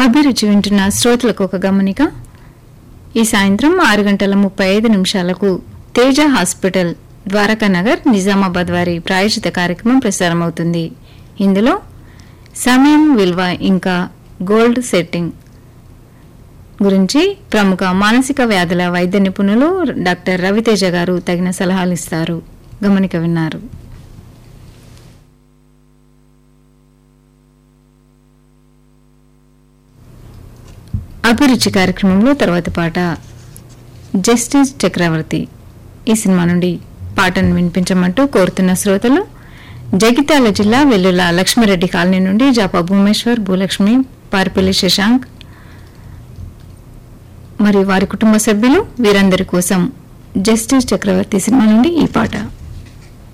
అభిరుచి వింటున్న శ్రోతలకు ఒక గమనిక ఈ సాయంత్రం ఆరు గంటల ముప్పై ఐదు నిమిషాలకు తేజ హాస్పిటల్ ద్వారకా నగర్ నిజామాబాద్ వారి ప్రాయోజిత కార్యక్రమం ప్రసారమవుతుంది ఇందులో సమయం విలువ ఇంకా గోల్డ్ సెట్టింగ్ గురించి ప్రముఖ మానసిక వ్యాధుల వైద్య నిపుణులు డాక్టర్ రవితేజ గారు తగిన సలహాలు ఇస్తారు గమనిక విన్నారు అభిరుచి కార్యక్రమంలో తర్వాతి పాట జస్టిస్ చక్రవర్తి ఈ సినిమా నుండి పాటను వినిపించమంటూ కోరుతున్న శ్రోతలు జగిత్యాల జిల్లా వెల్లుల లక్ష్మిరెడ్డి కాలనీ నుండి జాపా భూమేశ్వర్ భూలక్ష్మి పారిపల్లి శశాంక్ మరియు వారి కుటుంబ సభ్యులు వీరందరి కోసం జస్టిస్ చక్రవర్తి సినిమా నుండి ఈ పాట